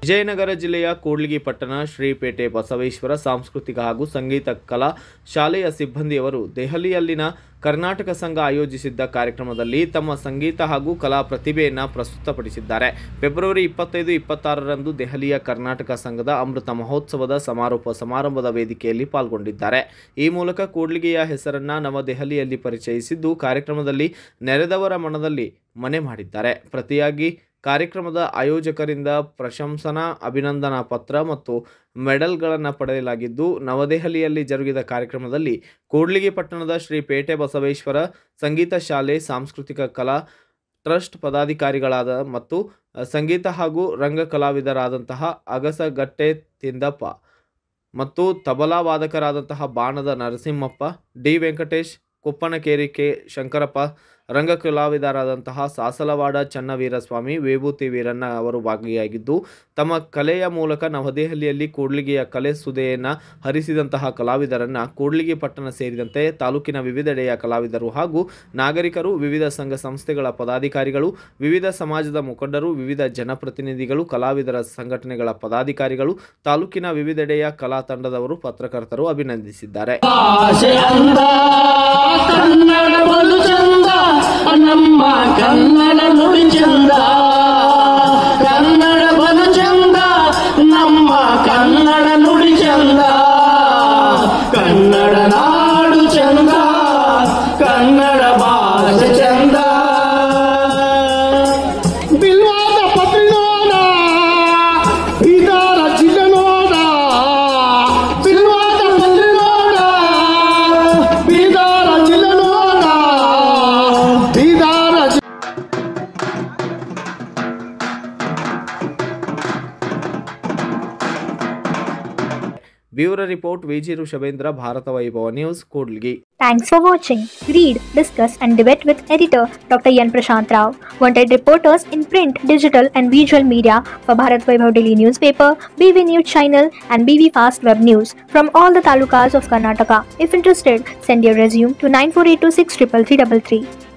ವಿಜಯನಗರ ಜಿಲ್ಲೆಯ ಕೂಡ್ಲಿಗಿ ಪಟ್ಟಣ ಶ್ರೀಪೇಟೆ ಬಸವೇಶ್ವರ ಸಾಂಸ್ಕೃತಿಕ ಹಾಗೂ ಸಂಗೀತ ಕಲಾ ಶಾಲೆಯ ಸಿಬ್ಬಂದಿಯವರು ದೆಹಲಿಯಲ್ಲಿನ ಕರ್ನಾಟಕ ಸಂಘ ಆಯೋಜಿಸಿದ್ದ ಕಾರ್ಯಕ್ರಮದಲ್ಲಿ ತಮ್ಮ ಸಂಗೀತ ಹಾಗೂ ಕಲಾ ಪ್ರತಿಭೆಯನ್ನು ಪ್ರಸ್ತುತಪಡಿಸಿದ್ದಾರೆ ಫೆಬ್ರವರಿ ಇಪ್ಪತ್ತೈದು ಇಪ್ಪತ್ತಾರರಂದು ದೆಹಲಿಯ ಕರ್ನಾಟಕ ಸಂಘದ ಅಮೃತ ಮಹೋತ್ಸವದ ಸಮಾರೋಪ ಸಮಾರಂಭದ ವೇದಿಕೆಯಲ್ಲಿ ಪಾಲ್ಗೊಂಡಿದ್ದಾರೆ ಈ ಮೂಲಕ ಕೂಡ್ಲಿಗೆಯ ಹೆಸರನ್ನ ನವದೆಹಲಿಯಲ್ಲಿ ಪರಿಚಯಿಸಿದ್ದು ಕಾರ್ಯಕ್ರಮದಲ್ಲಿ ನೆರೆದವರ ಮನದಲ್ಲಿ ಮನೆ ಮಾಡಿದ್ದಾರೆ ಪ್ರತಿಯಾಗಿ ಕಾರ್ಯಕ್ರಮದ ಆಯೋಜಕರಿಂದ ಪ್ರಶಂಸನಾ ಅಭಿನಂದನಾ ಪತ್ರ ಮತ್ತು ಮೆಡಲ್ಗಳನ್ನು ಪಡೆಯಲಾಗಿದ್ದು ನವದೆಹಲಿಯಲ್ಲಿ ಜರುಗಿದ ಕಾರ್ಯಕ್ರಮದಲ್ಲಿ ಕೂಡ್ಲಿಗಿ ಪಟ್ಟಣದ ಶ್ರೀ ಪೇಟೆ ಬಸವೇಶ್ವರ ಸಂಗೀತ ಶಾಲೆ ಸಾಂಸ್ಕೃತಿಕ ಕಲಾ ಟ್ರಸ್ಟ್ ಪದಾಧಿಕಾರಿಗಳಾದ ಮತ್ತು ಸಂಗೀತ ಹಾಗೂ ರಂಗ ಕಲಾವಿದರಾದಂತಹ ಅಗಸಗಟ್ಟೆ ತಿಂದಪ್ಪ ಮತ್ತು ತಬಲಾ ವಾದಕರಾದಂತಹ ಬಾಣದ ನರಸಿಂಹಪ್ಪ ಡಿ ವೆಂಕಟೇಶ್ ಕೊಪ್ಪನಕೇರಿ ಕೆ ಶಂಕರಪ್ಪ ರಂಗ ಕಲಾವಿದರಾದಂತಹ ಸಾಸಲವಾಡ ಚನ್ನವೀರಸ್ವಾಮಿ ವಿಭೂತಿ ವೀರಣ್ಣ ಅವರು ಭಾಗಿಯಾಗಿದ್ದು ತಮ್ಮ ಕಲೆಯ ಮೂಲಕ ನವದೆಹಲಿಯಲ್ಲಿ ಕೂಡ್ಲಿಗಿಯ ಕಲೆ ಸುದೆಯನ್ನು ಹರಿಸಿದಂತಹ ಕಲಾವಿದರನ್ನು ಕೂಡ್ಲಿಗಿ ಪಟ್ಟಣ ಸೇರಿದಂತೆ ತಾಲೂಕಿನ ವಿವಿಧೆಡೆಯ ಕಲಾವಿದರು ಹಾಗೂ ನಾಗರಿಕರು ವಿವಿಧ ಸಂಘ ಸಂಸ್ಥೆಗಳ ಪದಾಧಿಕಾರಿಗಳು ವಿವಿಧ ಸಮಾಜದ ಮುಖಂಡರು ವಿವಿಧ ಜನಪ್ರತಿನಿಧಿಗಳು ಕಲಾವಿದರ ಸಂಘಟನೆಗಳ ಪದಾಧಿಕಾರಿಗಳು ತಾಲೂಕಿನ ವಿವಿಧೆಡೆಯ ಕಲಾ ತಂಡದವರು ಪತ್ರಕರ್ತರು ಅಭಿನಂದಿಸಿದ್ದಾರೆ ಭಾಷೆ ಅಂದ ಕನ್ನಡ ಬಲು ಚಂದ ನಮ್ಮ ಕನ್ನಡ ನುಡಿ ಚಂದ ಕನ್ನಡ ಬಲು ಚಂದ ನಮ್ಮ ಕನ್ನಡ ನುಡಿ ಚಂದ ಕನ್ನಡ ನಾಡು ಚಂದ ಕನ್ನಡ ಭಾಷೆ ಚಂದ ಬಿಲ್ವಾದ ಪತ್ರಿ ನೋಡ ಬೀದಾರ ಜಿಲ್ಲೆ ನೋಡ ಬಿಲ್ವಾದ ಪತ್ರಿ ನೋಡ ಬೀದಾರ ಜಿಲ್ಲೆ ನೋಡ ಬೀದಾರ ಜಿ- bureau report Viji Rishabhendra Bharata Vaibhava news Kudligi Thanks for watching. Read, discuss, and debate with editor Dr. Yan Prashant Rao. Wanted reporters in print, digital, and visual media for Bharat Vaibhav Daily Newspaper, BV News Channel, and BV Fast Web News from all the talukas of Karnataka. If interested, send your resume to 9482633333.